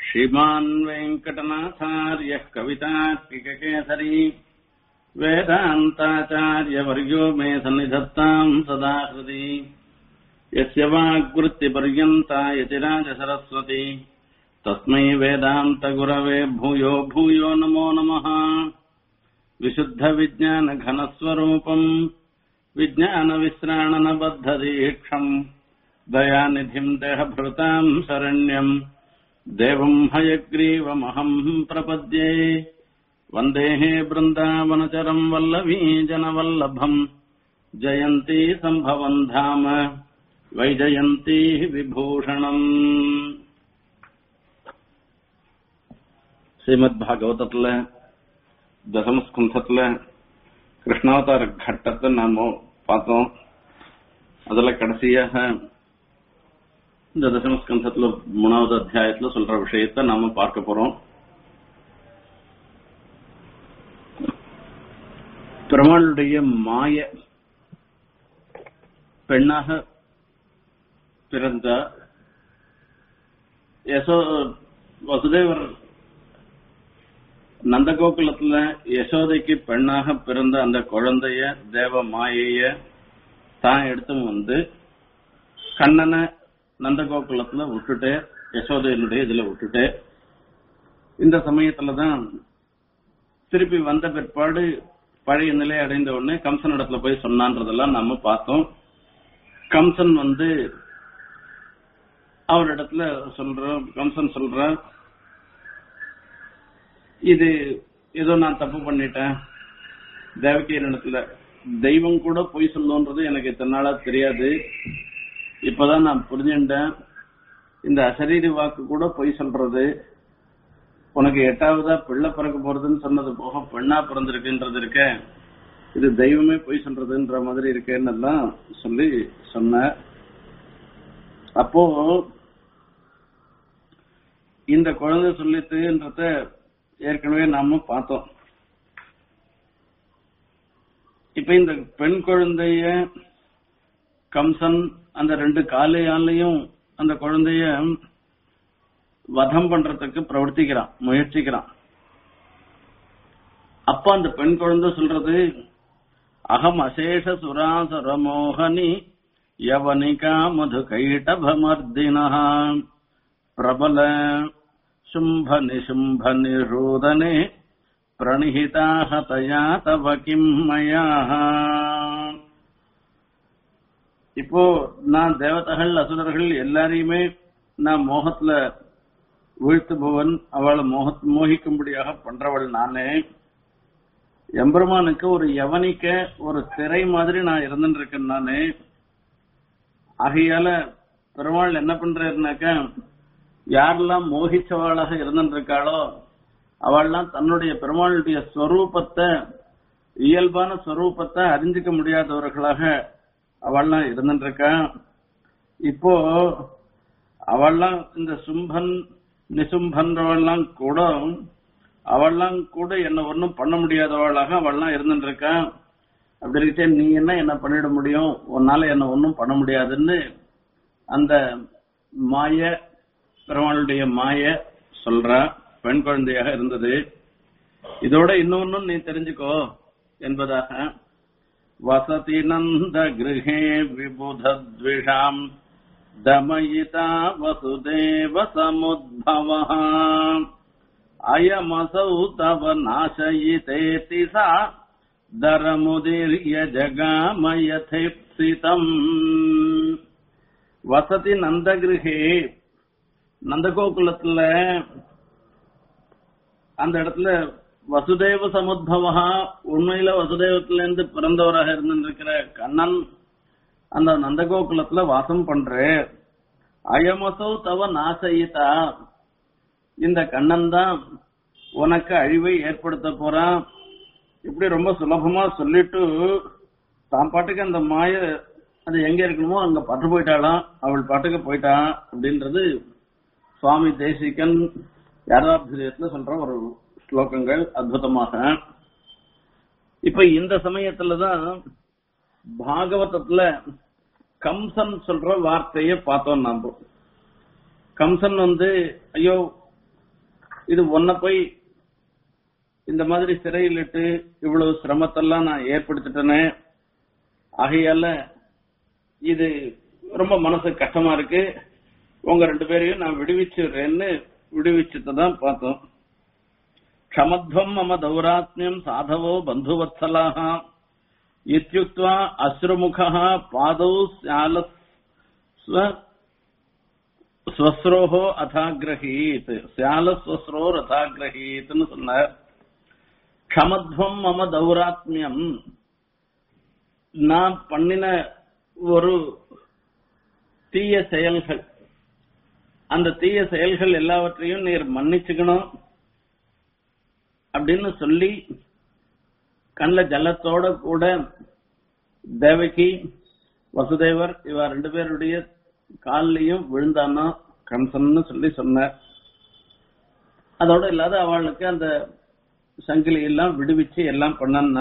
श्रीमान् वेङ्कटनाथार्यः कवितार्किककेसरी वेदान्ताचार्यवर्यो मे सन्निधत्ताम् सदा हृदि यस्य वाग्वृत्तिपर्यन्ता यतिराजसरस्वती तस्मै वेदान्तगुरवे भूयो भूयो नमो नमः विशुद्धविज्ञानघनस्वरूपम् विज्ञानविश्राणनबद्धदीक्षम् दयानिधिम् देहभृताम् शरण्यम् देवम् हयग्रीवमहम् प्रपद्ये वन्देः बृन्दावनचरम् वल्लवी जनवल्लभम् जयन्ती सम्भवम् धाम वैजयन्ती விபூஷணம் ஸ்ரீமத் பாகவதத்துல தசமஸ்கந்தத்துல கிருஷ்ணாவதார கட்டத்தை நாம பார்த்தோம் அதுல கடைசியாக இந்த தசமஸ்கந்தத்துல மூணாவது அத்தியாயத்துல சொல்ற விஷயத்த நாம பார்க்க போறோம் பெருமாளுடைய மாய பெண்ணாக பிறந்த யசோ வசுதேவர் நந்தகோகுலத்துல யசோதைக்கு பெண்ணாக பிறந்த அந்த குழந்தைய தேவ மாயைய தான் எடுத்து வந்து கண்ணனை நந்தகோகுலத்துல விட்டுட்டு யசோதையினுடைய இதுல விட்டுட்டு இந்த சமயத்துலதான் திருப்பி வந்த பிற்பாடு பழைய நிலை அடைந்த உடனே கம்சன் இடத்துல போய் சொன்னான்றதெல்லாம் நாம பார்த்தோம் கம்சன் வந்து அவரிடத்துல சொல்ற கம்சன் சொல்ற இது ஏதோ நான் தப்பு பண்ணிட்டேன் தேவகியின் இடத்துல தெய்வம் கூட பொய் சொல்லுன்றது எனக்கு இத்தனை நாளா தெரியாது இப்பதான் நான் புரிஞ்சுட்டேன் இந்த அசரீரி வாக்கு கூட பொய் சொல்றது உனக்கு எட்டாவதா பிள்ளை பிறக்க போறதுன்னு சொன்னது போக பெண்ணா பிறந்திருக்குன்றது இருக்க இது தெய்வமே பொய் சொல்றதுன்ற மாதிரி இருக்கேன்னு எல்லாம் சொல்லி சொன்ன அப்போ இந்த குழந்தை சொல்லித்துன்றத ஏற்கனவே நாம பார்த்தோம் இப்ப இந்த பெண் குழந்தைய கம்சன் அந்த ரெண்டு காலையாலையும் அந்த குழந்தைய வதம் பண்றதுக்கு பிரவர்த்திக்கிறான் முயற்சிக்கிறான் அப்ப அந்த பெண் குழந்தை சொல்றது அகம் அசேஷ சுராசர மோகனி யவனிகா மது கைட்டபமர்தினா பிரபல शुम्भ निशुम्भ निरोदने प्रणिहिताः तया तव किम् मया இப்போ நான் தேவதைகள் அசுரர்கள் எல்லாரையுமே நான் மோகத்துல வீழ்த்துபவன் அவளை மோக மோகிக்கும்படியாக பண்றவள் நானே எம்பெருமானுக்கு ஒரு யவனிக்க ஒரு திரை மாதிரி நான் இருந்துட்டு இருக்கேன் நானு ஆகையால பெருமாள் என்ன பண்றாருனாக்கா யாரெல்லாம் மோகிச்சவாளாக இருந்திருக்காளோ அவள்லாம் தன்னுடைய பெருமாளுடைய ஸ்வரூபத்தை இயல்பான ஸ்வரூபத்தை அறிஞ்சிக்க முடியாதவர்களாக அவள்லாம் இருந்துருக்கா இப்போ அவள்லாம் இந்த சும்பன் நிசும்பன்றவள்லாம் கூட அவள்லாம் கூட என்ன ஒன்னும் பண்ண முடியாதவளாக அவள்லாம் இருந்துருக்கா அப்படி இருக்கே நீ என்ன என்ன பண்ணிட முடியும் உன்னால என்ன ஒன்னும் பண்ண முடியாதுன்னு அந்த மாய பெருமாளுடைய மாய சொல்ற பெண் குழந்தையாக இருந்தது இதோட இன்னொன்னும் நீ தெரிஞ்சுக்கோ என்பதாக வசதி நந்த கிரகே விபுதத்விஷாம் தமயிதா வசுதேவ சமுத்பவ அயமசௌ தவ நாசயிதேதி சா தரமுதிர்ய ஜகாமயதிப்சிதம் வசதி நந்தகிருஹே நந்தகோகுலத்துல அந்த இடத்துல வசுதேவ சமுத்பவா உண்மையில வசுதேவத்துல இருந்து பிறந்தவராக இருந்திருக்கிற கண்ணன் அந்த நந்தகோகுலத்துல வாசம் பண்ற அயமசோ தவ நாசயிதா இந்த கண்ணன் தான் உனக்கு அழிவை ஏற்படுத்த போறான் இப்படி ரொம்ப சுலபமா சொல்லிட்டு தான் பாட்டுக்கு அந்த மாய அது எங்க இருக்கணுமோ அங்க பட்டு போயிட்டாளாம் அவள் பாட்டுக்கு போயிட்டான் அப்படின்றது சுவாமி தேசிகன் யாராபிரியத்துல சொல்ற ஒரு ஸ்லோகங்கள் அற்புதமாக இப்ப இந்த சமயத்துலதான் பாகவதத்துல கம்சன் சொல்ற வார்த்தைய பார்த்தோம் நாம கம்சன் வந்து ஐயோ இது ஒன்ன போய் இந்த மாதிரி சிறையில் இட்டு இவ்வளவு சிரமத்தெல்லாம் நான் ஏற்படுத்திட்டேனே ஆகையால இது ரொம்ப மனசு கஷ்டமா இருக்கு உங்க ரெண்டு பேரையும் நான் விடுவிச்சுறேன்னு விடுவிச்சுட்டு தான் பார்த்தோம் க்ஷமத்வம் மம தௌராத்மியம் சாதவோ பந்துவத்சலாக இத்தியுக்த்வா அஸ்ருமுகः பாதௌ ஸ்யால ஸ்வஸ்ரோஹோ அதாகிரகீத் சியால ஸ்வஸ்ரோ ரதாகிரகீத்னு சொன்னார் க்ஷமத்வம் மம தௌராத்மியம் நான் பண்ணின ஒரு தீய செயல்கள் அந்த தீய செயல்கள் எல்லாவற்றையும் நீர் மன்னிச்சுக்கணும் அப்படின்னு சொல்லி கண்ணில் ஜலத்தோட கூட தேவகி வசுதேவர் இவ ரெண்டு பேருடைய கால்லயும் விழுந்தானா கம்சன்னு சொல்லி சொன்னார் அதோட இல்லாத அவளுக்கு அந்த சங்கிலி எல்லாம் விடுவிச்சு எல்லாம் பண்ணா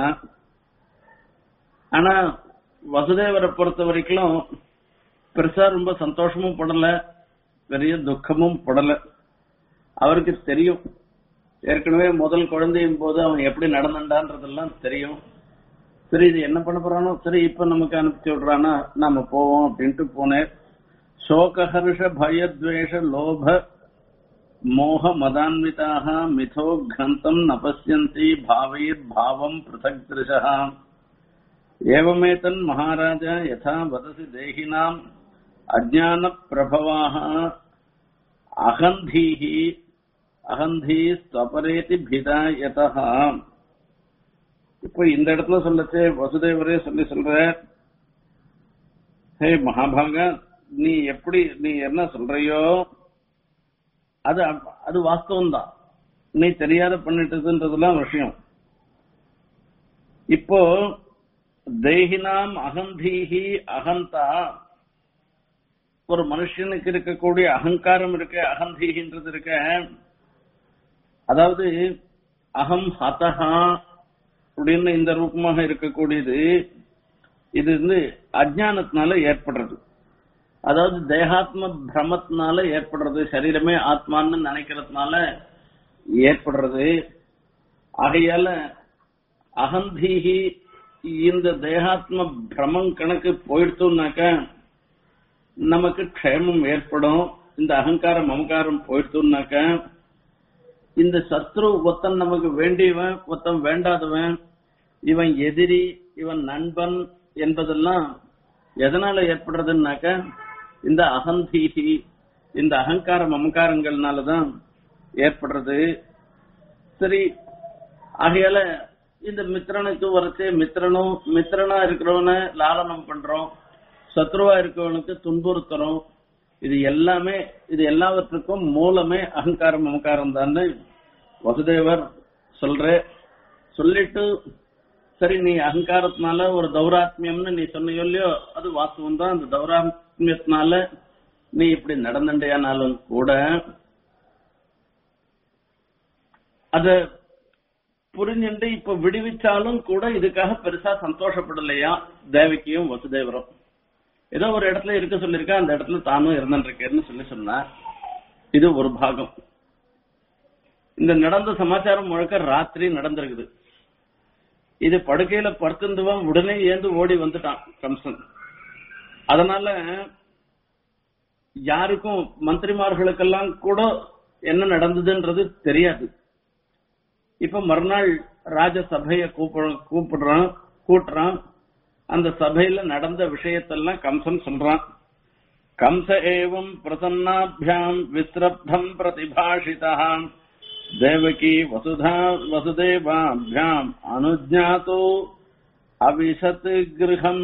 ஆனா வசுதேவரை பொறுத்த வரைக்கும் பெருசா ரொம்ப சந்தோஷமும் படல பெரிய துக்கமும் படல அவருக்கு தெரியும் ஏற்கனவே முதல் குழந்தையும் போது அவன் எப்படி நடந்தான்றதெல்லாம் தெரியும் சரி இது என்ன பண்ண போறானோ சரி இப்ப நமக்கு அனுப்பிச்சு விடுறானா நாம போவோம் அப்படின்ட்டு போனேன் சோகஹர்ஷ பயத்வேஷ லோப மோக மதான்விதாக மிதோ கந்தம் நபசியந்தி பாவைர் பாவம் பிருதக் திருஷா ஏவமேதன் மகாராஜா யதா வதசி தேகினாம் அஜான பிரபவாக அகந்தீஹி அகந்தி ஸ்வபரேதி பிதா யதா இப்போ இந்த இடத்துல சொல்லச்சு வசுதேவரே சொல்லி சொல்ற ஹே மகாபாகா நீ எப்படி நீ என்ன சொல்றியோ அது அது வாஸ்தவம் தான் நீ தெரியாத பண்ணிட்டதுன்றதுலாம் விஷயம் இப்போ தேகினாம் அகந்தீஹி அகந்தா ஒரு மனுஷனுக்கு இருக்கக்கூடிய அகங்காரம் இருக்க அகந்தீகின்றது இருக்க அதாவது அகம் ஹதஹா அப்படின்னு இந்த ரூபமாக இருக்கக்கூடியது இது வந்து அஜானத்தினால ஏற்படுறது அதாவது தேகாத்ம பிரமத்தினால ஏற்படுறது சரீரமே ஆத்மான்னு நினைக்கிறதுனால ஏற்படுறது ஆகையால அகந்தீகி இந்த தேகாத்ம பிரமம் கணக்கு போயிடுத்தோம்னாக்க நமக்கு க்ஷேமம் ஏற்படும் இந்த அகங்காரம் மமகாரம் போயிடுத்தோம்னாக்க இந்த சத்ரு ஒத்தன் நமக்கு வேண்டியவன் ஒத்தன் வேண்டாதவன் இவன் எதிரி இவன் நண்பன் என்பதெல்லாம் எதனால ஏற்படுறதுன்னாக்க இந்த அகந்தீகி இந்த அகங்கார மமகாரங்கள்னாலதான் ஏற்படுறது சரி ஆகையால இந்த மித்திரனுக்கு வரச்சே மித்திரனும் மித்திரனா இருக்கிறவன லாலனம் பண்றோம் சத்ருவா இருக்கிறவனுக்கு துன்புறுத்துறோம் இது எல்லாமே இது எல்லாவற்றுக்கும் மூலமே அகங்காரம் மமகாரம் தான் வசுதேவர் சொல்ற சொல்லிட்டு சரி நீ அகங்காரத்தினால ஒரு தௌராத்மியம்னு நீ சொன்னியோ இல்லையோ அது வாஸ்தவம் தான் அந்த தௌராத்மியத்தினால நீ இப்படி நடந்துட்டியானாலும் கூட அத புரிஞ்சுட்டு இப்ப விடுவிச்சாலும் கூட இதுக்காக பெருசா சந்தோஷப்படலையா தேவகியும் வசுதேவரும் ஏதோ ஒரு இடத்துல இருக்க சொல்லிருக்கா அந்த இடத்துல தானும் இருந்துருக்கேன்னு சொல்லி சொன்னா இது ஒரு பாகம் இந்த நடந்த சமாச்சாரம் முழுக்க ராத்திரி நடந்திருக்குது இது படுக்கையில படுத்திருந்தவன் உடனே ஏந்து ஓடி வந்துட்டான் கம்சன் அதனால யாருக்கும் மந்திரிமார்களுக்கெல்லாம் கூட என்ன நடந்ததுன்றது தெரியாது இப்ப மறுநாள் ராஜசபைய கூப்பிட கூப்பிடுறான் கூட்டுறான் அந்த சபையில நடந்த விஷயத்தெல்லாம் கம்சன் சொல்றான் கம்ச ஏவம் பிரசன்னாபியாம் விஸ்ரப்தம் பிரதிபாஷிதா தேவகி வசுதா வசுதேவாபியாம் அனுஜாத்தோ அவிசத் கிரகம்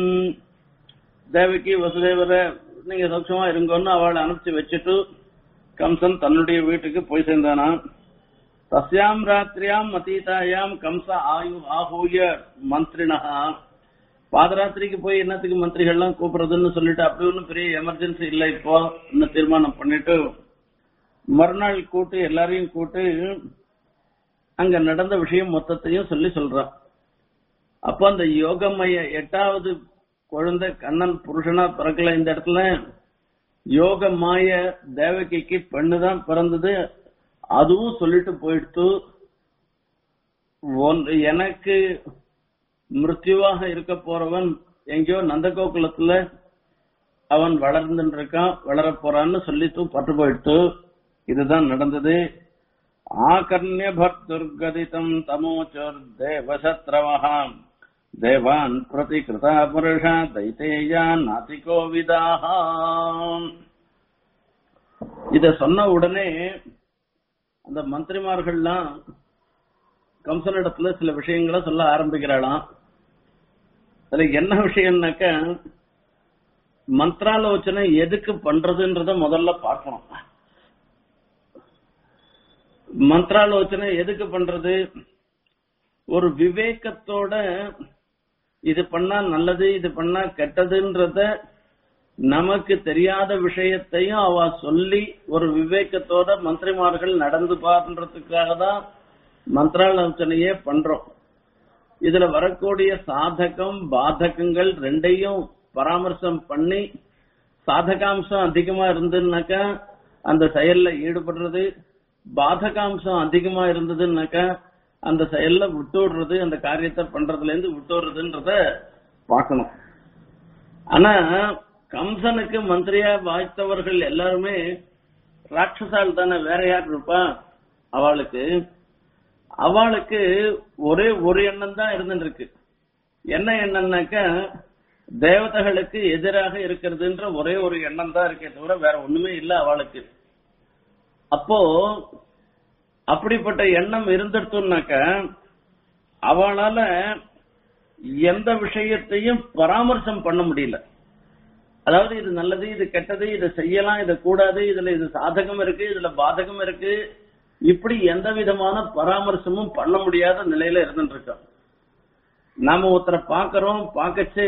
தேவகி வசுதேவரை நீங்க சௌட்சமா இருங்கன்னு அவளை அனுப்பிச்சு வச்சுட்டு கம்சன் தன்னுடைய வீட்டுக்கு போய் சேர்ந்தானா தஸ்யாம் ராத்திரியாம் மதீதாயாம் கம்ச ஆயு ஆகூய மந்திரினா பாதராத்திரிக்கு போய் என்னத்துக்கு மந்திரிகள்லாம் கூப்பிடுறதுன்னு சொல்லிட்டு அப்படி ஒன்றும் பெரிய எமர்ஜென்சி இல்லை இப்போ இன்னும் தீர்மானம் பண்ணிட்டு மறுநாள் கூட்டு எல்லாரையும் கூட்டு அங்க நடந்த விஷயம் மொத்தத்தையும் சொல்லி சொல்றான் அப்போ அந்த யோகமய எட்டாவது குழந்தை கண்ணன் புருஷனா பிறக்கல இந்த இடத்துல யோக மாய தேவகிக்கு பெண்ணு தான் பிறந்தது அதுவும் சொல்லிட்டு போயிடுத்து ஒன்று எனக்கு மிருத்யுவாக இருக்க போறவன் எங்கேயோ நந்தகோகுலத்துல அவன் வளர்ந்துட்டு இருக்கான் வளர போறான்னு சொல்லிட்டு பட்டு போயிடுத்து இதுதான் நடந்தது ஆகர்ணிய பக்துர்கதிதம் தமோச்சோர் தேவசத்ரவஹாம் தேவான் பிரதி கிருதா புருஷா தைத்தேயா நாதிகோ விதாகாம் இத சொன்ன உடனே அந்த மந்திரிமார்கள்லாம் கம்சனிடத்துல சில விஷயங்களை சொல்ல ஆரம்பிக்கிறாளாம் அதுல என்ன விஷயம்னாக்க மந்திராலோசனை எதுக்கு பண்றதுன்றத முதல்ல பார்க்கணும் மந்திராலோசனை எதுக்கு பண்றது ஒரு விவேகத்தோட இது பண்ணா நல்லது இது பண்ணா கெட்டதுன்றத நமக்கு தெரியாத விஷயத்தையும் அவ சொல்லி ஒரு விவேகத்தோட மந்திரிமார்கள் நடந்து பாருன்றதுக்காக தான் மந்திராலோசனையே பண்றோம் இதுல வரக்கூடிய சாதகம் பாதகங்கள் ரெண்டையும் பராமர்சம் பண்ணி சாதகாம்சம் அதிகமா இருந்ததுனாக்கா அந்த செயல்ல ஈடுபடுறது பாதகாம்சம் அதிகமா இருந்ததுன்னாக்கா அந்த செயல்ல விட்டுடுறது அந்த காரியத்தை பண்றதுல இருந்து விட்டுடுறதுன்றத பார்க்கணும் ஆனா கம்சனுக்கு மந்திரியா வாய்த்தவர்கள் எல்லாருமே ராட்சசால் தானே வேற யார் இருப்பா அவளுக்கு அவளுக்கு ஒரே ஒரு எண்ணம் தான் இருந்துட்டு இருக்கு என்ன எண்ணம்னாக்க தேவதைகளுக்கு எதிராக இருக்கிறதுன்ற ஒரே ஒரு எண்ணம் தான் இருக்கே தவிர வேற ஒண்ணுமே இல்ல அவளுக்கு அப்போ அப்படிப்பட்ட எண்ணம் இருந்துட்டுனாக்க அவளால எந்த விஷயத்தையும் பராமர்சம் பண்ண முடியல அதாவது இது நல்லது இது கெட்டது இதை செய்யலாம் இதை கூடாது இதுல இது சாதகம் இருக்கு இதுல பாதகம் இருக்கு இப்படி எந்த விதமான பராமர்சமும் பண்ண முடியாத நிலையில இருந்துட்டு இருக்கோம் நாம ஒருத்தரை பாக்குறோம் பார்க்கச்சு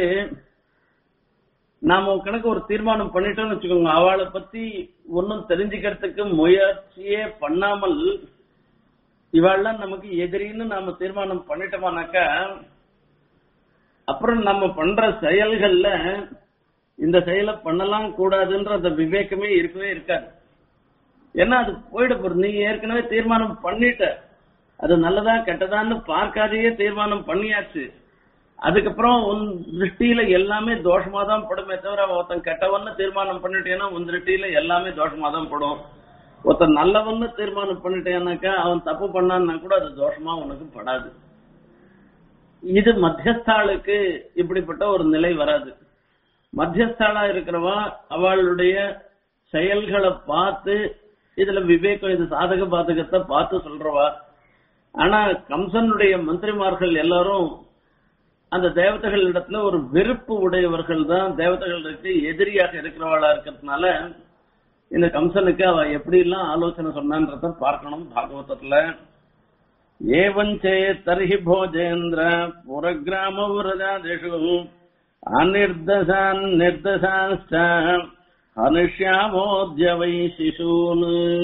நாம கணக்கு ஒரு தீர்மானம் பண்ணிட்டோம்னு வச்சுக்கோங்க அவளை பத்தி ஒன்னும் தெரிஞ்சுக்கிறதுக்கு முயற்சியே பண்ணாமல் இவாள்லாம் நமக்கு எதிரின்னு நாம தீர்மானம் பண்ணிட்டோமானாக்கா அப்புறம் நம்ம பண்ற செயல்கள்ல இந்த செயலை பண்ணலாம் கூடாதுன்ற அந்த விவேகமே இருக்கவே இருக்காது ஏன்னா அது போயிட போறது நீ ஏற்கனவே தீர்மானம் பண்ணிட்ட அது நல்லதா கெட்டதான்னு பார்க்காதையே தீர்மானம் பண்ணியாச்சு அதுக்கப்புறம் உன் திருஷ்டியில எல்லாமே தோஷமா தான் படுமே தவிர ஒருத்தன் கெட்டவன்னு தீர்மானம் பண்ணிட்டேன்னா உன் திருஷ்டியில எல்லாமே தோஷமா தான் படும் ஒருத்தன் நல்லவன்னு தீர்மானம் பண்ணிட்டேன்னாக்கா அவன் தப்பு பண்ணான்னா கூட அது தோஷமா உனக்கு படாது இது மத்தியஸ்தாளுக்கு இப்படிப்பட்ட ஒரு நிலை வராது மத்தியஸ்தாளா இருக்கிறவா அவளுடைய செயல்களை பார்த்து இதுல விவேகம் இது சாதக பாதகத்தை பார்த்து சொல்றவா ஆனா கம்சனுடைய மந்திரிமார்கள் எல்லாரும் அந்த தேவதைகள் இடத்துல ஒரு வெறுப்பு உடையவர்கள் தான் தேவதைகளுக்கு எதிரியாக இருக்கிறவளா இருக்கிறதுனால இந்த கம்சனுக்கு அவ எப்படி எல்லாம் ஆலோசனை சொன்னான்றத பார்க்கணும் பாகவதத்துல ஏவஞ்சே தர்ஹி போஜேந்திர புறகிராம விரஜாதிஷு அநிர்தசான் நிர்தசான்ச்ச அனுஷ்யாமோத்ய வை சிசூன்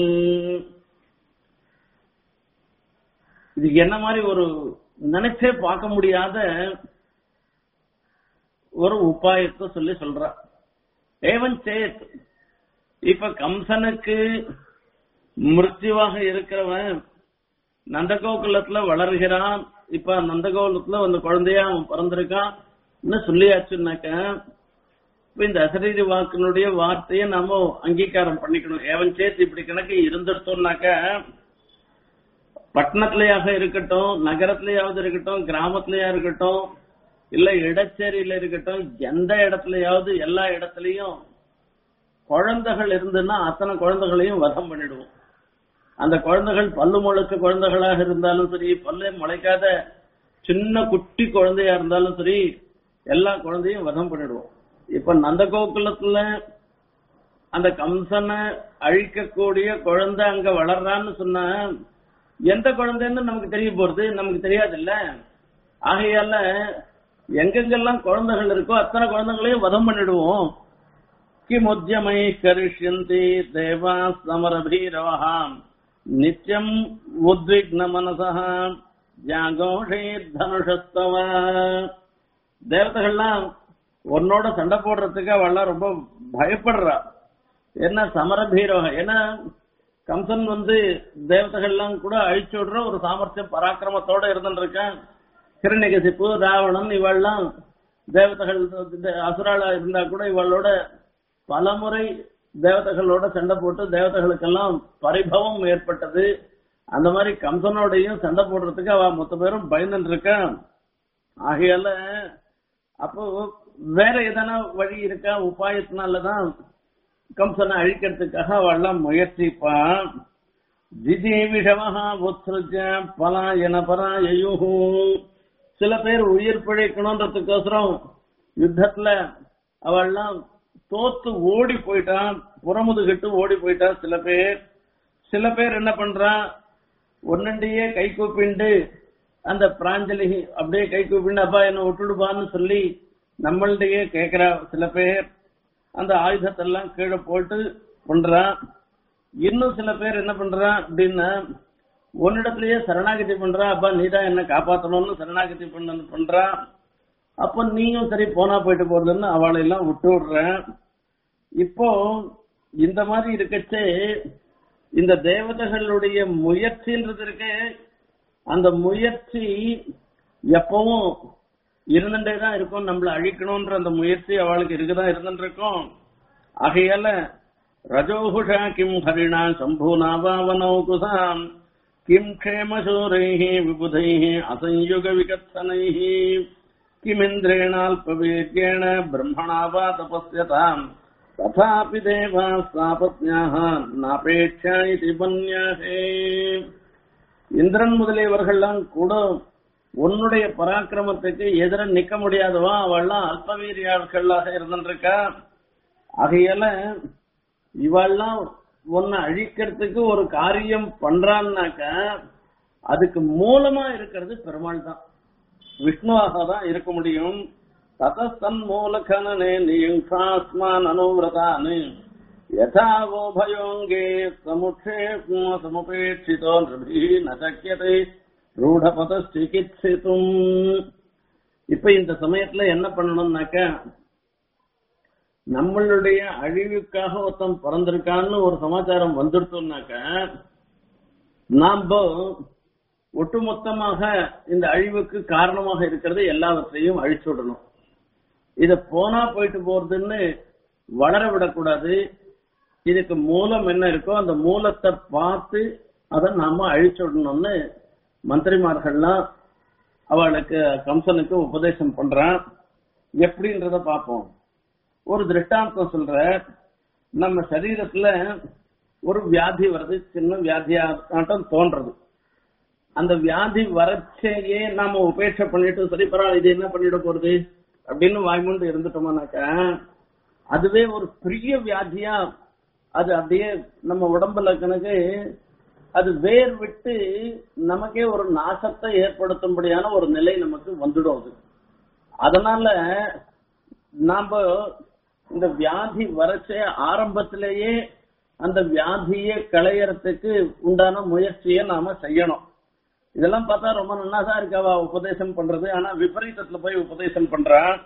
இது என்ன மாதிரி ஒரு நினைச்சே பார்க்க முடியாத ஒரு உபாயத்தை சொல்லி சொல்ற ஏவன் சேத் இப்ப கம்சனுக்கு மிருத்யுவாக இருக்கிறவன் நந்தகோகுலத்துல வளர்கிறான் இப்ப நந்தகோகுலத்துல அந்த குழந்தையா அவன் பிறந்திருக்கான் சொல்லியாச்சுன்னாக்க இப்ப இந்த அசரீரி வாக்கினுடைய வார்த்தையை நாம அங்கீகாரம் பண்ணிக்கணும் ஏவன் சேர்த்து இப்படி கணக்கு இருந்துட்டோம்னாக்க பட்டணத்திலேயாக இருக்கட்டும் நகரத்திலேயாவது இருக்கட்டும் கிராமத்திலேயா இருக்கட்டும் இல்ல இடச்சேரியில இருக்கட்டும் எந்த இடத்துலயாவது எல்லா இடத்துலயும் குழந்தைகள் இருந்துன்னா அத்தனை குழந்தைகளையும் வதம் பண்ணிடுவோம் அந்த குழந்தைகள் பல்லு முளைச்ச குழந்தைகளாக இருந்தாலும் சரி பல்லு முளைக்காத சின்ன குட்டி குழந்தையா இருந்தாலும் சரி எல்லா குழந்தையும் வதம் பண்ணிடுவோம் இப்ப நந்தகோகுலத்துல அந்த கம்சனை அழிக்கக்கூடிய குழந்தை அங்க வளர்றான்னு சொன்னா எந்த குழந்தைன்னு நமக்கு தெரிய போறது நமக்கு தெரியாது இல்ல ஆகையால எங்கெங்கெல்லாம் குழந்தைகள் இருக்கோ அத்தனை குழந்தைகளையும் வதம் பண்ணிடுவோம் கிமுத்தியமை கரிஷ்யந்தி தேவா சமரபீரவஹாம் நித்தியம் உத்விக்ன மனசா ஜாகோஷே தனுஷஸ்தவ தேவதைகள்லாம் உன்னோட சண்டை போடுறதுக்கு அவள்லாம் ரொம்ப பயப்படுறா என்ன சமரபீரவ ஏன்னா கம்சன் வந்து தேவதைகள்லாம் கூட அழிச்சு விடுற ஒரு சாமர்த்தியம் பராக்கிரமத்தோட இருந்துருக்கேன் கிரண்யகசிப்பு ராவணன் இவெல்லாம் தேவதைகள் அசுராளா இருந்தா கூட இவளோட பலமுறை தேவதைகளோட சண்டை போட்டு தேவதைகளுக்கெல்லாம் பரிபவம் ஏற்பட்டது அந்த மாதிரி கம்சனோடையும் சண்டை போடுறதுக்கு அவ மொத்த பேரும் பயந்துட்டு இருக்கான் ஆகையால அப்போ வேற எதனா வழி இருக்கா உபாயத்தினாலதான் கம்சனை அழிக்கிறதுக்காக அவெல்லாம் முயற்சிப்பான் ஜிதி விஷமஹா உத்ருஜ பலாயன பராயு சில பேர் உயிர் பிழைக்கணும்ன்றதுக்கோசரம் யுத்தத்துல அவெல்லாம் தோத்து ஓடி போயிட்டான் புறமுதுகிட்டு ஓடி போயிட்டான் சில பேர் சில பேர் என்ன பண்றான் ஒன்னண்டையே கை கூப்பிண்டு அந்த பிராஞ்சலி அப்படியே கை கூப்பிண்டு அப்பா என்ன விட்டுடுப்பான்னு சொல்லி நம்மள்டையே கேக்குறா சில பேர் அந்த ஆயுதத்தெல்லாம் கீழே போட்டு பண்றான் இன்னும் சில பேர் என்ன பண்றான் அப்படின்னா உன்னிடத்திலேயே சரணாகதி பண்றான் அப்பா நீதான் என்ன காப்பாத்தணும்னு சரணாகதி பண்ண பண்றான் அப்ப நீயும் சரி போனா போயிட்டு போறதுன்னு அவளை எல்லாம் விட்டு விடுறேன் இப்போ இந்த மாதிரி இருக்கச்சே இந்த தேவதைகளுடைய முயற்சின்றது இருக்கு அந்த முயற்சி எப்பவும் இருந்துட்டே தான் இருக்கும் நம்மள அழிக்கணும்ன்ற அந்த முயற்சி அவளுக்கு இருக்குதான் இருந்துட்டு இருக்கும் ஆகையால ரஜோகுஷா கிம் ஹரிணா சம்பூனா வாவனௌ குசாம் கிம் க்ஷேமசூரைः விபுதைः அசंयुग விகத்சனைः கிமிந்திரேणाल्पवीर्येण ब्रह्मणा वा तपस्यताम् तथापि देवाः सापत्न्याः नापेक्षा इति मन्याहे இந்திரன் முதலியவர்கள்லாம் கூட உன்னுடைய பராக்கிரமத்துக்கு எதிர நிக்க முடியாதவா அவள்லாம் அல்பவீரியாட்களாக இருந்துருக்கா ஆகையால இவெல்லாம் உன்னை அழிக்கிறதுக்கு ஒரு காரியம் பண்றான்னாக்க அதுக்கு மூலமா இருக்கிறது பெருமாள் தான் விஷ்ணுவாக தான் இருக்க முடியும் ததஸ்தன் மூலகனனே நியுங்காஸ்மான் அனுவிரதானு யதாவோ பயோங்கே சமுட்சே சமுபேட்சிதோ நிருபி ந சக்கியதை ரூடபத சிகித்சித்தும் இப்ப இந்த சமயத்துல என்ன பண்ணணும்னாக்க நம்மளுடைய அழிவுக்காக ஒருத்தன் பிறந்திருக்கான்னு ஒரு சமாச்சாரம் வந்துடுத்தோம்னாக்க நாம ஒட்டுமொத்தமாக இந்த அழிவுக்கு காரணமாக இருக்கிறது எல்லாவற்றையும் அழிச்சு விடணும் இத போனா போயிட்டு போறதுன்னு வளர விடக்கூடாது இதுக்கு மூலம் என்ன இருக்கோ அந்த மூலத்தை பார்த்து அதை நாம அழிச்சு விடணும்னு மந்திரிமார்கள்லாம் அவளுக்கு கம்சனுக்கு உபதேசம் பண்றான் எப்படின்றத பார்ப்போம் ஒரு திருஷ்டாந்தம் சொல்ற நம்ம சரீரத்துல ஒரு வியாதி வருது சின்ன வியாதியாட்டம் தோன்றது அந்த வியாதி வரச்சேயே நாம உபேட்சை பண்ணிட்டு சரி பரவாயில்ல இது என்ன பண்ணிட போறது அப்படின்னு வாய்மூண்டு இருந்துட்டோமானாக்கா அதுவே ஒரு பெரிய வியாதியா அது அப்படியே நம்ம உடம்புல கணக்கு அது வேர் விட்டு நமக்கே ஒரு நாசத்தை ஏற்படுத்தும்படியான ஒரு நிலை நமக்கு வந்துடும் அது அதனால நாம இந்த வியாதி வரச்சே ஆரம்பத்திலேயே அந்த வியாதியை களையறதுக்கு உண்டான முயற்சியை நாம செய்யணும் இதெல்லாம் பார்த்தா ரொம்ப நன்னாதான் இருக்காவா உபதேசம் பண்றது ஆனா விபரீதத்துல போய் உபதேசம் பண்றான்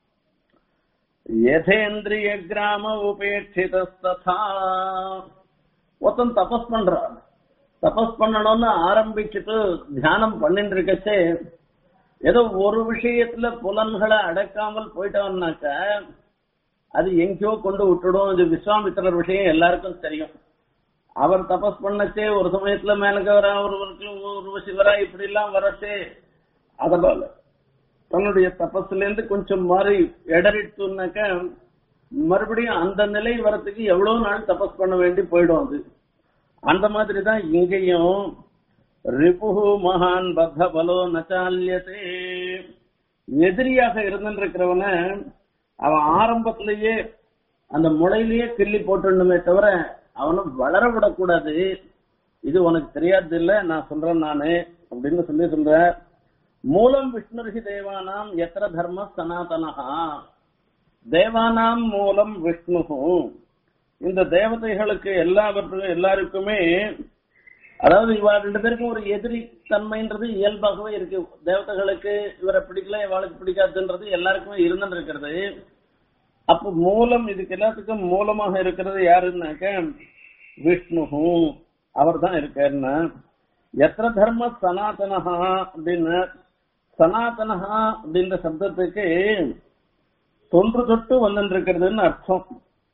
யதேந்திரிய கிராம உபேட்சிதா ஒருத்தன் தபஸ் பண்றான் தபஸ் பண்ணணும்னு ஆரம்பிச்சுட்டு தியானம் பண்ணிட்டு இருக்கச்சே ஏதோ ஒரு விஷயத்துல புலன்களை அடக்காமல் போயிட்டோம்னாக்க அது எங்கேயோ கொண்டு விட்டுடும் இது விஸ்வாமித்திரர் விஷயம் எல்லாருக்கும் தெரியும் அவர் தபஸ் பண்ணச்சே ஒரு சமயத்துல மேலக்க வரா ஒருவருக்கு ஒரு சிவரா இப்படி எல்லாம் வரச்சே அதனால தன்னுடைய தபஸ்ல இருந்து கொஞ்சம் மாறி எடறிட்டுனாக்க மறுபடியும் அந்த நிலை வரத்துக்கு எவ்வளவு நாள் தபஸ் பண்ண வேண்டி போயிடும் அது அந்த மாதிரி தான் இங்கேயும் ரிபுகு மகான் பத்த பலோ நச்சால்யதே எதிரியாக இருந்துருக்கிறவன அவன் ஆரம்பத்திலேயே அந்த முளையிலேயே கிள்ளி போட்டுடணுமே தவிர அவனை வளர விடக்கூடாது இது உனக்கு தெரியாது இல்ல நான் சொல்றேன் நானு அப்படின்னு சொல்லி சொல்ற மூலம் விஷ்ணுர்ஹி தேவானாம் எத்திர தர்ம சனாதனஹா தேவானாம் மூலம் விஷ்ணு இந்த தேவதைகளுக்கு எல்லாவற்றும் எல்லாருக்குமே அதாவது இவா ரெண்டு பேருக்கும் ஒரு எதிரி தன்மைன்றது இயல்பாகவே இருக்கு தேவதைகளுக்கு இவரை பிடிக்கல இவாளுக்கு பிடிக்காதுன்றது எல்லாருக்குமே இருந்துட்டு இருக்கிறது அப்ப மூலம் இதுக்கு எல்லாத்துக்கும் மூலமாக இருக்கிறது யாருன்னாக்க விஷ்ணு அவர் தான் இருக்காருன்னு எத்திர தர்ம சனாதனஹா அப்படின்னு சனாதனஹா அப்படின்ற சப்தத்துக்கு தொன்று தொட்டு வந்துருக்கிறதுன்னு அர்த்தம்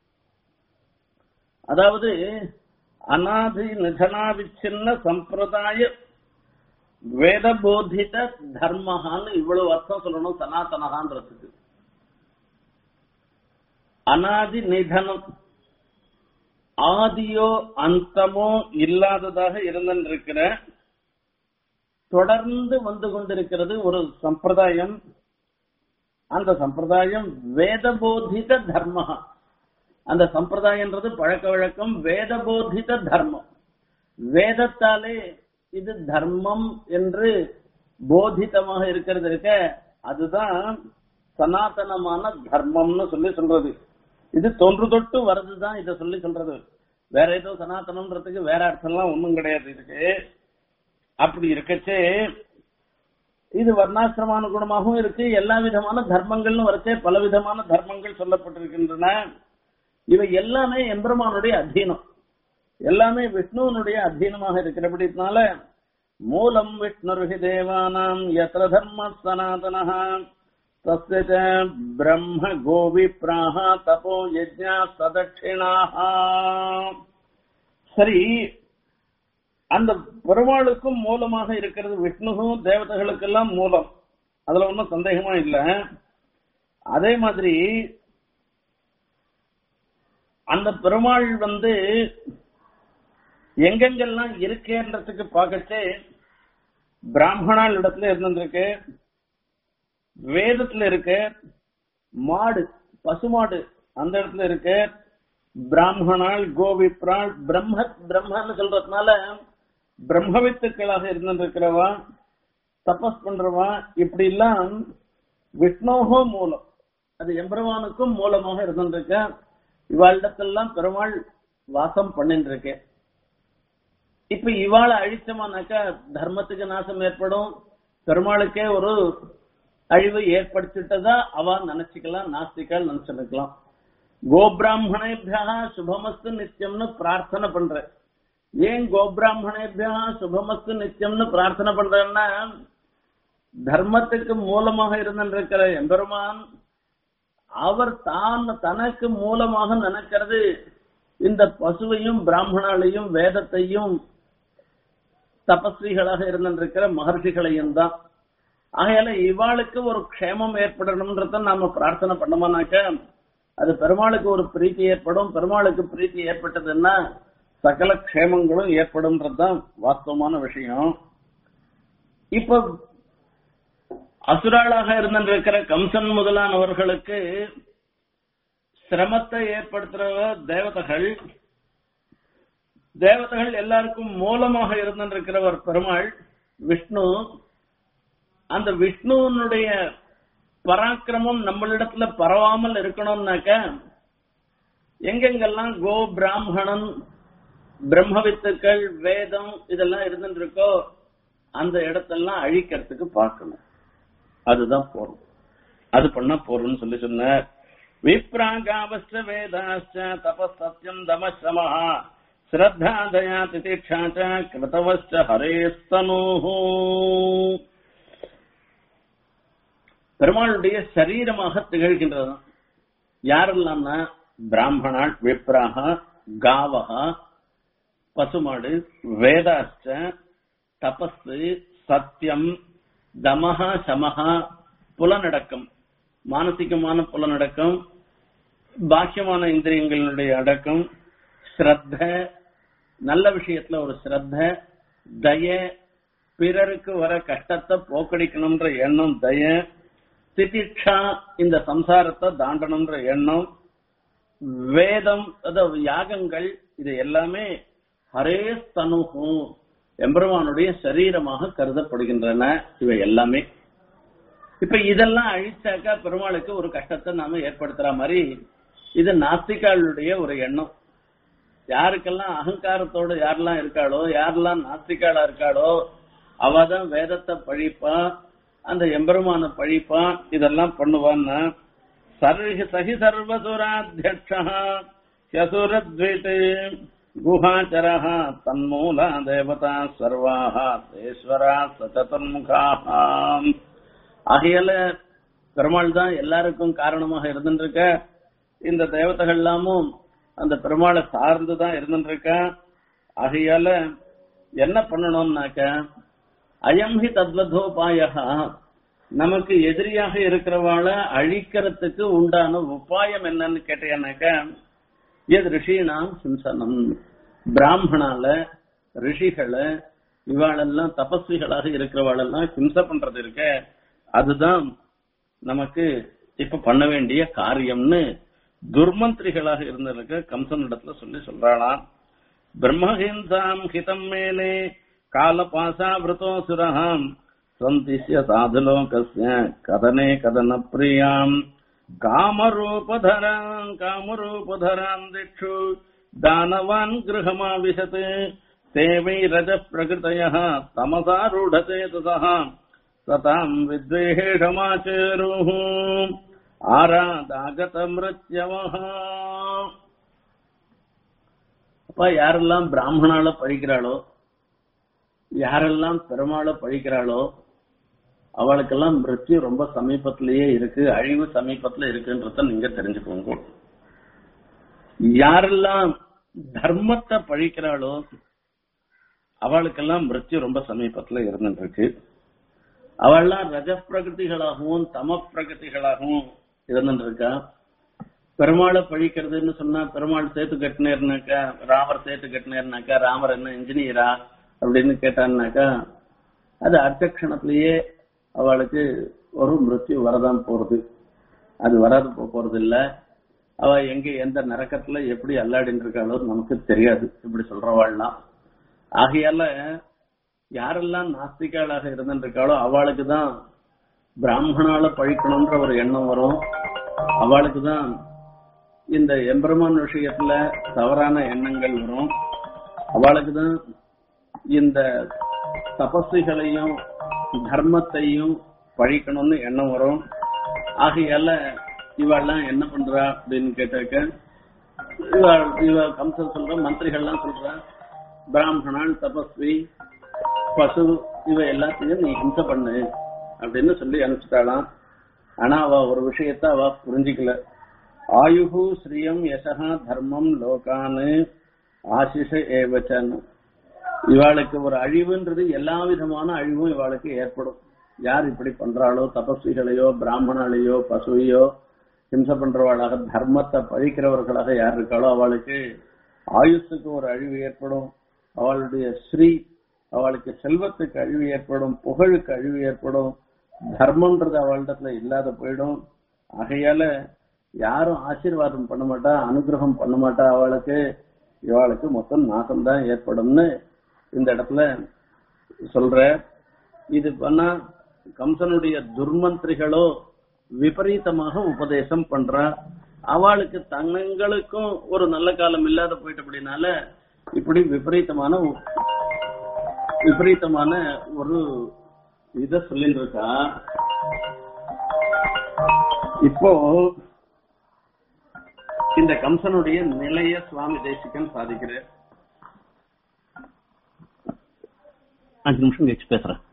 அதாவது அநாதி நிதனா விச்சின்ன சம்பிரதாய வேதபோதித தர்மஹான்னு இவ்வளவு அர்த்தம் சொல்லணும் சனாதனஹான்றதுக்கு அனாதி நிதனம் ஆதியோ அந்தமோ இல்லாததாக இருந்திருக்கிற தொடர்ந்து வந்து கொண்டிருக்கிறது ஒரு சம்பிரதாயம் அந்த சம்பிரதாயம் வேதபோதித தர்ம அந்த சம்பிரதாயன்றது பழக்க வழக்கம் வேதபோதித தர்மம் வேதத்தாலே இது தர்மம் என்று போதிதமாக இருக்கிறது இருக்க அதுதான் சனாதனமான தர்மம்னு சொல்லி சொல்றது இது தொன்று தொட்டு வர்றதுதான் இத சொல்லி சொல்றது வேற ஏதோ சனாதனம்ன்றதுக்கு வேற அர்த்தம்லாம் ஒண்ணும் கிடையாது இதுக்கு அப்படி இருக்கச்சே இது வர்ணாசிரமானுகுணமாகவும் இருக்கு எல்லா விதமான தர்மங்கள்னு வரச்சே பல விதமான தர்மங்கள் சொல்லப்பட்டிருக்கின்றன இவை எல்லாமே எம்பெருமானுடைய அधीனம் எல்லாமே விஷ்ணுவனுடைய அधीனமாக இருக்கிறபடினால மூலம் விஷ்ணுர்ஹி தேவானாம் யத்ர தர்ம சனாதனஹ தஸ்ய ச பிரம்ம கோவிப்ராஹ தபோ யஜ்ஞா சதட்சிணாஹ சரி அந்த பெருமாளுக்கும் மூலமாக இருக்கிறது விஷ்ணுவும் தேவதைகளுக்கெல்லாம் மூலம் அதுல ஒன்றும் சந்தேகமா இல்ல அதே மாதிரி அந்த பெருமாள் வந்து எங்கெங்கெல்லாம் இருக்கேன்றதுக்கு பார்க்கச்சே பிராமணால் இடத்துல இருந்திருக்கு வேதத்துல இருக்கு மாடு பசுமாடு அந்த இடத்துல இருக்கு பிராமணால் கோவிப்ராள் பிரம்ம பிரம்மன்னு சொல்றதுனால பிரம்மவித்துக்களாக இருந்திருக்கிறவா தபஸ் பண்றவா இப்படி எல்லாம் விஷ்ணோகோ மூலம் அது எம்பெருமானுக்கும் மூலமாக இருந்திருக்க இவாளிடத்தெல்லாம் பெருமாள் வாசம் பண்ணிட்டு இருக்கு இப்ப இவாளை அழிச்சமானாக்கா தர்மத்துக்கு நாசம் ஏற்படும் பெருமாளுக்கே ஒரு அழிவு ஏற்படுத்திட்டதா அவ நினைச்சுக்கலாம் நாஸ்திகால் நினைச்சிருக்கலாம் கோபிராமணேபியா சுபமஸ்து நித்தியம்னு பிரார்த்தனை பண்ற ஏன் கோபிராமணேபியா சுபமஸ்து நித்தியம்னு பிரார்த்தனை பண்றேன்னா தர்மத்துக்கு மூலமாக இருந்திருக்கிற எம்பெருமான் அவர் தான் தனக்கு மூலமாக நினைக்கிறது இந்த பசுவையும் பிராமணாலையும் வேதத்தையும் தபஸ்விகளாக இருந்திருக்கிற மகர்ஷிகளையும் தான் ஆகையால இவாளுக்கு ஒரு க்ஷேமம் ஏற்படணும்ன்றத நாம பிரார்த்தனை பண்ணோம்னாக்க அது பெருமாளுக்கு ஒரு பிரீத்தி ஏற்படும் பெருமாளுக்கு பிரீத்தி ஏற்பட்டதுன்னா சகல க்ஷேமங்களும் ஏற்படும்ன்றதுதான் வாஸ்தவமான விஷயம் இப்ப அசுராளாக இருந்திருக்கிற கம்சன் முதலானவர்களுக்கு சிரமத்தை ஏற்படுத்துற தேவதைகள் தேவதைகள் எல்லாருக்கும் மூலமாக இருந்திருக்கிறவர் பெருமாள் விஷ்ணு அந்த விஷ்ணுவனுடைய பராக்கிரமம் நம்மளிடத்துல பரவாமல் இருக்கணும்னாக்க எங்கெங்கெல்லாம் கோ பிராமணன் பிரம்மவித்துக்கள் வேதம் இதெல்லாம் இருந்துட்டு இருக்கோ அந்த இடத்தெல்லாம் அழிக்கிறதுக்கு பார்க்கணும் அதுதான் போறோம் அது பண்ண போறோம்னு சொல்லி சொன்னார் விப்ராகாவஸ்ட வேதாச்ச தபசத்தியம் தமசமா ஸ்ரத்தா தயா திதிக்ஷா ச கிருதவச்ச ஹரேஸ்தனூஹூ பெருமாளுடைய சரீரமாக திகழ்கின்றது யாரெல்லாம்னா பிராமணாள் விப்ராக காவகா பசுமாடு வேதாச்ச தபஸு சத்தியம் தமஹா சமஹா புலனடக்கம் மானசிகமான புலனடக்கம் பாக்கியமான இந்திரியங்களுடைய அடக்கம் ஸ்ரத்த நல்ல விஷயத்துல ஒரு ஸ்ரத்த தய பிறருக்கு வர கஷ்டத்தை போக்கடிக்கணும்ன்ற எண்ணம் தய திதிக்ஷா இந்த சம்சாரத்தை தாண்டணும்ன்ற எண்ணம் வேதம் அதாவது யாகங்கள் இது எல்லாமே ஹரே தனுகும் எம்பெருமானுடைய சரீரமாக கருதப்படுகின்றன இவை எல்லாமே இப்ப இதெல்லாம் அழிச்சாக்கா பெருமாளுக்கு ஒரு கஷ்டத்தை நாம ஏற்படுத்துற மாதிரி இது நாஸ்திகாளுடைய ஒரு எண்ணம் யாருக்கெல்லாம் அகங்காரத்தோட யாரெல்லாம் இருக்காளோ யாரெல்லாம் நாஸ்திகாளா இருக்காளோ அவதான் வேதத்தை பழிப்பா அந்த எம்பெருமான பழிப்பா இதெல்லாம் பண்ணுவான்னா சர்ஹி சகி சர்வசுராத்தியக்ஷா யசுரத்விட் குஹாச்சரः தன்மூலா தேவதா சர்வாः ஈஸ்வரா சச்சதுர்முகாः ஆகையால பெருமாள் தான் எல்லாருக்கும் காரணமாக இருந்துருக்க இந்த தேவதைகள் எல்லாமும் அந்த பெருமாளை சார்ந்து தான் இருந்துருக்க ஆகையால என்ன பண்ணணும்னாக்க அயம்ஹி தத்வதோபாய நமக்கு எதிரியாக இருக்கிறவாளை அழிக்கிறதுக்கு உண்டான உபாயம் என்னன்னு கேட்டீங்கன்னாக்க எது ரிஷினாம் சிம்சனம் பிராமணால ரிஷிகளை இவாளெல்லாம் தபஸ்விகளாக இருக்கிறவாளெல்லாம் ஹிம்சை பண்றது இருக்க அதுதான் நமக்கு இப்ப பண்ண வேண்டிய காரியம்னு துர்மந்திரிகளாக இருந்திருக்க கம்சன் இடத்துல சொல்லி சொல்றாளாம் பிரம்மஹிம்சாம் ஹிதம் மேலே காலபாசாவிருத்தோசுரஹாம் சந்திஷ்ய சாதுலோகஸ்ய கதனே கதன பிரியாம் காமரூபதரான் காமரூபதரான் திக்ஷு தானவான் கிரகமாவிசத் தேவை ரஜ பிரகிருதய தமசாரூடதே ததா சதாம் வித்வேஷமாச்சேருः ஆராதாகத மிருத்யவः அப்ப யாரெல்லாம் பிராமணால பழிக்கிறாளோ யாரெல்லாம் பெருமாளை பழிக்கிறாளோ அவளுக்கெல்லாம் மிருத்யு ரொம்ப சமீபத்திலேயே இருக்கு அழிவு சமீபத்துல இருக்குன்றத நீங்க தெரிஞ்சுக்கோங்க யாரெல்லாம் தர்மத்தை பழிக்கிறாளோ அவளுக்கெல்லாம் மிருத்யு ரொம்ப சமீபத்துல இருந்துட்டு இருக்கு அவள்லாம் ரஜ பிரகதிகளாகவும் தம பிரகதிகளாகவும் இருந்துட்டு இருக்கா பெருமாளை பழிக்கிறதுன்னு சொன்னா பெருமாள் சேர்த்து கட்டினேர்னாக்கா ராமர் சேர்த்து கட்டினேர்னாக்கா ராமர் என்ன இன்ஜினியரா அப்படின்னு கேட்டான்னாக்கா அது அர்த்தக்ஷணத்திலேயே அவளுக்கு ஒரு மிருத்யு வரதான் போறது அது வராது போறது இல்ல அவ எங்க எந்த நரக்கத்துல எப்படி அல்லாடின்னு இருக்காளோ நமக்கு தெரியாது இப்படி சொல்றவாள்லாம் ஆகையால யாரெல்லாம் நாஸ்திகாளாக இருந்துருக்காளோ அவளுக்கு தான் பிராமணால பழிக்கணும்ன்ற ஒரு எண்ணம் வரும் அவளுக்கு தான் இந்த எம்பெருமான் விஷயத்துல தவறான எண்ணங்கள் வரும் அவளுக்கு தான் இந்த தபஸ்விகளையும் தர்மத்தையும் பழிக்கணும்னு எண்ணம் வரும் ஆகையால இவெல்லாம் என்ன பண்றா அப்படின்னு கேட்டாக்க இவ இவ கம்சன் சொல்ற மந்திரிகள்லாம் சொல்றா பிராமணால் தபஸ்வி பசு இவ எல்லாத்தையும் நீ ஹிம்சை பண்ணு அப்படின்னு சொல்லி அனுப்பிச்சிட்டாளாம் ஆனா அவ ஒரு விஷயத்த அவ புரிஞ்சிக்கல ஆயுகு ஸ்ரீயம் யசகா தர்மம் லோகானு ஆசிஷ ஏவச்சன்னு இவாளுக்கு ஒரு அழிவுன்றது எல்லா விதமான அழிவும் இவாளுக்கு ஏற்படும் யார் இப்படி பண்றாளோ தபஸ்விகளையோ பிராமணாலையோ பசுவையோ ஹிம்சை பண்றவாளாக தர்மத்தை பழிக்கிறவர்களாக யார் இருக்காளோ அவளுக்கு ஆயுசுக்கு ஒரு அழிவு ஏற்படும் அவளுடைய ஸ்ரீ அவளுக்கு செல்வத்துக்கு அழிவு ஏற்படும் புகழுக்கு அழிவு ஏற்படும் தர்மம்ன்றது அவளிடத்துல இல்லாத போயிடும் ஆகையால யாரும் ஆசீர்வாதம் பண்ண மாட்டா அனுகிரகம் பண்ண மாட்டா அவளுக்கு இவாளுக்கு மொத்தம் நாசம் தான் ஏற்படும்னு இந்த இடத்துல சொல்ற இது பண்ணா கம்சனுடைய துர்மந்திரிகளோ விபரீதமாக உபதேசம் பண்றா அவளுக்கு தங்களுக்கும் ஒரு நல்ல காலம் இல்லாத போயிட்டு அப்படின்னால இப்படி விபரீதமான விபரீதமான ஒரு இத சொல்லிட்டு இருக்கா இப்போ இந்த கம்சனுடைய நிலைய சுவாமி தேசிகன் சாதிக்கிறார் அஞ்சு நிமிஷம் கழிச்சு பேசுறேன்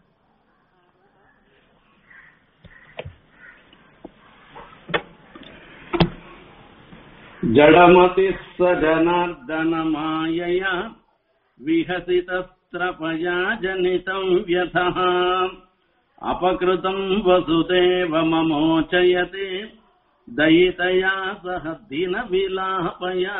जडमतिः स जनार्दनमायया विहसितस्त्रपया जनितम् व्यथः अपकृतम् वसुदेवममोचयति दयितया सह दिनविलापया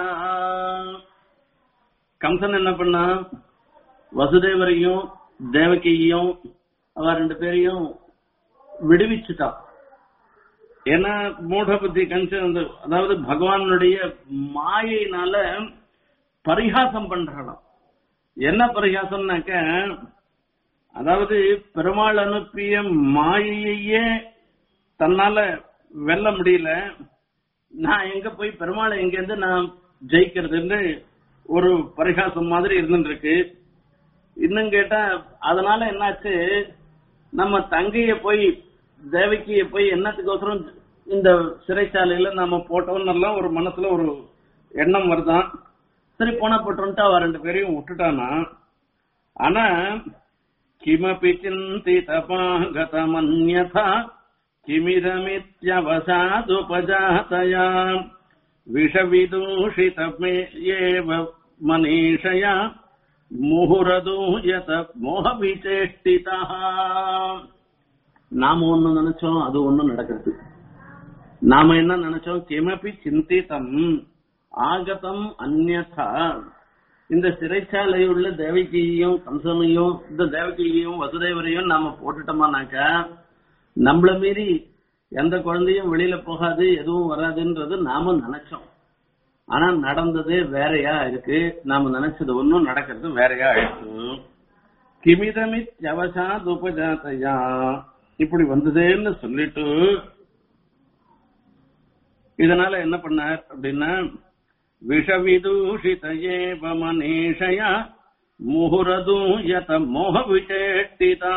கம்சன் என்ன பண்ணா வசுதேவரையும் தேவகியையும் அவ ரெண்டு பேரையும் விடுவிச்சுட்டான் ஏன்னா மூட புத்தி கஞ்சன் வந்து அதாவது பகவானுடைய மாயினால பரிகாசம் பண்றாளாம் என்ன பரிகாசம்னாக்க அதாவது பெருமாள் அனுப்பிய மாயையே தன்னால வெல்ல முடியல நான் எங்க போய் பெருமாளை எங்க இருந்து நான் ஜெயிக்கிறதுன்னு ஒரு பரிகாசம் மாதிரி இருந்துட்டு இருக்கு இன்னும் கேட்டா அதனால என்னாச்சு நம்ம தங்கைய போய் தேவகிய போய் என்னத்துக்கோசரம் இந்த சிறைச்சாலையில நாம போட்டோம்னு எல்லாம் ஒரு மனசுல ஒரு எண்ணம் வருதான் சரி போனா போட்டுன்ட்டு அவ ரெண்டு பேரையும் விட்டுட்டானா ஆனா கிமபி சிந்திதபாகதமன்யதா கிமிதமித்யவசாதுபஜாதயா விஷவிதூஷிதமே ஏவ மனீஷயா முகுரதூயத மோகவிச்சேஷ்டிதா நாம ஒண்ணு நினைச்சோம் அது ஒண்ணு நடக்கிறது நாம என்ன நினைச்சோம் கிமபி சிந்திதம் ஆகதம் அந்யதா இந்த சிறைச்சாலையுள்ள தேவகியையும் கம்சனையும் இந்த தேவகியையும் வசுதேவரையும் நாம போட்டுட்டோமானாக்கா நம்மள மீறி எந்த குழந்தையும் வெளியில போகாது எதுவும் வராதுன்றது நாம நினைச்சோம் ஆனா நடந்ததே வேறையா இருக்கு நாம நினைச்சது ஒண்ணும் நடக்கிறது வேறையா இருக்கு கிமிதமித் யவசாத் உபஜாதையா இப்படி வந்ததேன்னு சொல்லிட்டு இதனால என்ன பண்ணார் அப்படின்னா விஷவிதூஷித ஏவ மனீஷயா முகுரதூயத மோக விசேட்டிதா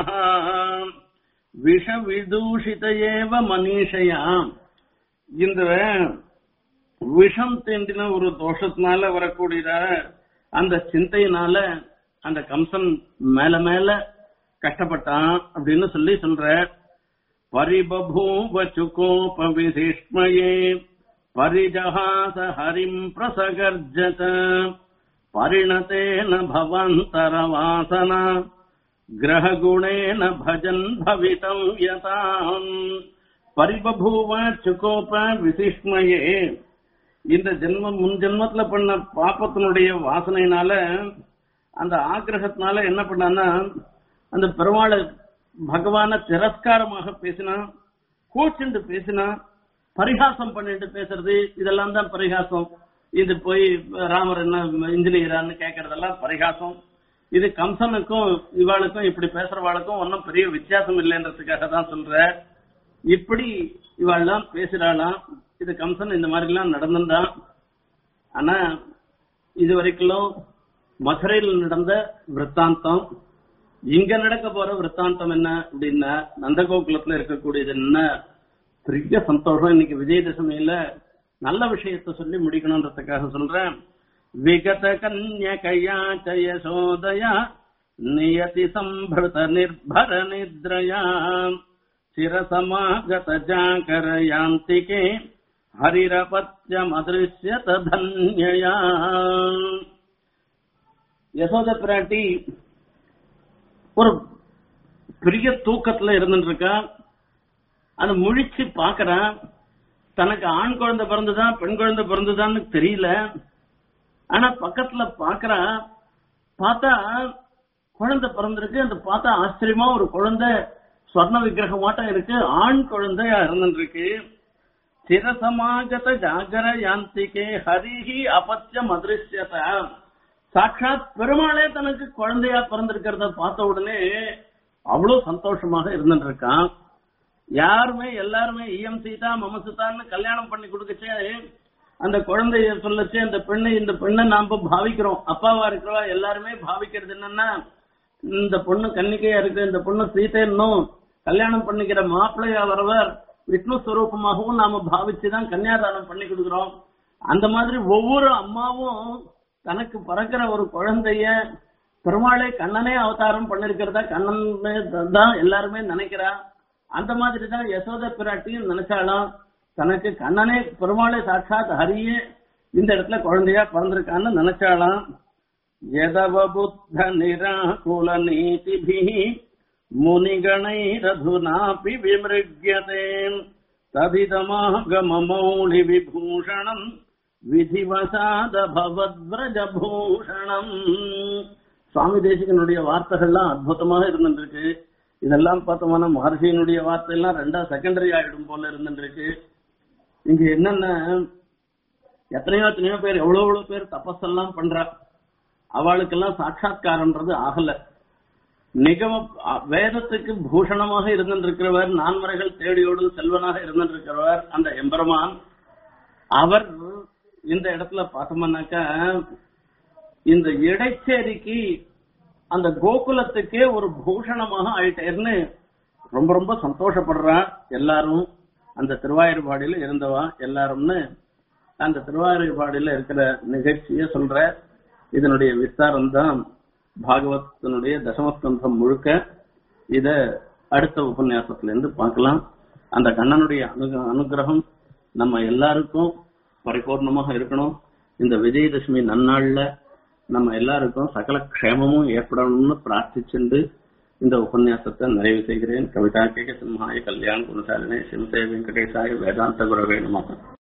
விஷவிதூஷித ஏவ மனீஷயா இந்த விஷம் தீண்டின ஒரு தோஷத்தினால வரக்கூடிய அந்த சிந்தையினால அந்த கம்சன் மேல மேல கஷ்டப்பட்டான் அப்படின்னு சொல்லி சொல்ற பரிபூவ சுகோப விசிஷ்மயே परिजहास हरिम् प्रसगर्जत परिणतेन भवन्तरवासना ग्रहगुणेन भजन् भवितम् यताम् பரிபூவ சுகோப விசிஷ்மயே இந்த ஜென்மம் முன் ஜென்மத்துல பண்ண பாப்பத்தினுடைய வாசனையினால அந்த ஆக்கிரகத்தினால என்ன பண்ணான்னா அந்த பெருமாளை பகவான திரஸ்காரமாக பேசினான் கோச்சுண்டு பேசினான் பரிகாசம் பண்ணிட்டு பேசுறது இதெல்லாம் தான் பரிகாசம் இது போய் ராமர் என்ன இன்ஜினியரான்னு கேட்கறதெல்லாம் பரிகாசம் இது கம்சனுக்கும் இவாளுக்கும் இப்படி பேசுறவாளுக்கும் ஒன்னும் பெரிய வித்தியாசம் இல்லைன்றதுக்காக தான் சொல்ற இப்படி இவாள்லாம் பேசுறாளாம் இது கம்சன் இந்த மாதிரி எல்லாம் நடந்திருந்தான் ஆனா இது வரைக்கும் மதுரையில் நடந்த விற்த்தாந்தம் இங்க நடக்க போற விற்த்தாந்தம் என்ன அப்படின்னா நந்தகோகுலத்துல இருக்கக்கூடியது என்ன பெரிய சந்தோஷம் இன்னைக்கு விஜயதசமியில நல்ல விஷயத்த சொல்லி முடிக்கணும்ன்றதுக்காக சொல்றேன் விகத கன்யகையா ஜயசோதயா நியதி சம்பிருத நிர்பர நித்ரயா சிரசமாகத ஜாகரயாந்திகே ஹரிரபத்யமதிருஷ்யத தன்யயா யசோத பிராட்டி ஒரு பெரிய தூக்கத்துல இருந்துட்டு இருக்கா அதை முழிச்சு பாக்குறான் தனக்கு ஆண் குழந்தை பிறந்துதான் பெண் குழந்தை பிறந்துதான்னு தெரியல ஆனா பக்கத்துல பாக்குறான் பார்த்தா குழந்தை பிறந்திருக்கு அந்த பார்த்தா ஆச்சரியமா ஒரு குழந்தை ஸ்வர்ண விக்கிரகமாட்டம் இருக்கு ஆண் குழந்தையா இருந்துருக்கு சிரசமாகத ஜாகர யாந்திகே ஹரிஹி அபத்தியம் அதிருஷ்யத சாட்சாத் பெருமாளே தனக்கு குழந்தையா பிறந்திருக்கிறத பார்த்த உடனே அவ்வளவு சந்தோஷமாக இருந்துட்டு இருக்கான் யாருமே எல்லாருமே இஎம் சீதா மமசுதான்னு கல்யாணம் பண்ணி கொடுக்கச்சே அந்த குழந்தைய சொல்லச்சு அந்த பெண்ணை இந்த பெண்ணை நாம பாவிக்கிறோம் அப்பாவா இருக்கிறவா எல்லாருமே பாவிக்கிறது என்னன்னா இந்த பொண்ணு கன்னிக்கையா இருக்கு இந்த பொண்ணு சீதைன்னும் கல்யாணம் பண்ணிக்கிற மாப்பிள்ளையா வரவர் விஷ்ணு ஸ்வரூபமாகவும் நாம பாவிச்சுதான் கன்னியாதானம் பண்ணி கொடுக்கிறோம் அந்த மாதிரி ஒவ்வொரு அம்மாவும் தனக்கு பிறக்கிற ஒரு குழந்தைய பெருமாளை கண்ணனே அவதாரம் பண்ணிருக்கிறதா கண்ணன் தான் எல்லாருமே நினைக்கிறா அந்த மாதிரி தான் யசோத பிராட்டியும் நினைச்சாலாம் தனக்கு கண்ணனே பெருமாளை சாட்சாத் ஹரியே இந்த இடத்துல குழந்தையா பிறந்திருக்கான்னு நினைச்சாலாம் எதவ புத்த நிராகுல நீதிபி முனிகணைரதுனாபி விமிருக்யதே ததிதமாகமௌளி விபூஷணம் விதிவசாத பவத்விரஜ பூஷணம் சுவாமி தேசிகனுடைய வார்த்தைகள்லாம் அற்புதமாக இருந்துருக்கு இதெல்லாம் பார்த்தோம்னா மகர்ஷியினுடைய வார்த்தை எல்லாம் ரெண்டா செகண்டரி ஆயிடும் போல இருந்துருக்கு இங்க என்னென்ன எத்தனையோ எத்தனையோ பேர் எவ்வளவு எவ்வளவு பேர் தபஸெல்லாம் பண்றா அவளுக்கெல்லாம் சாட்சா்காரன்றது ஆகல நிகம வேதத்துக்கு பூஷணமாக இருந்திருக்கிறவர் நான்மறைகள் தேடியோடு செல்வனாக இருந்திருக்கிறவர் அந்த எம்பெருமான் அவர் இந்த இடத்துல பார்த்தோம்னாக்கா இந்த இடைச்சேரிக்கு அந்த கோகுலத்துக்கே ஒரு பூஷணமாக ஆயிட்டேர்னு ரொம்ப ரொம்ப சந்தோஷப்படுறான் எல்லாரும் அந்த திருவாயூர்பாடியில இருந்தவா எல்லாரும்னு அந்த திருவாயூர்பாடியில இருக்கிற நிகழ்ச்சிய சொல்ற இதனுடைய விஸ்தாரம் தான் பாகவதனுடைய தசமஸ்கந்தம் முழுக்க இத அடுத்த உபன்யாசத்துல இருந்து பார்க்கலாம் அந்த கண்ணனுடைய அனுக- அனுகிரகம் நம்ம எல்லாருக்கும் பரிபூர்ணமாக இருக்கணும் இந்த விஜயதசமி நன்னாள்ல நம்ம எல்லாருக்கும் சகல க்ஷேமமும் ஏற்படணும்னு பிரார்த்திச்சுண்டு இந்த உபன்யாசத்தை நிறைவு செய்கிறேன் கவிதா கேக சிம்ஹாய கல்யாண் குணசாலினே சிவசே வெங்கடேசாய வேதாந்த குரவே நமக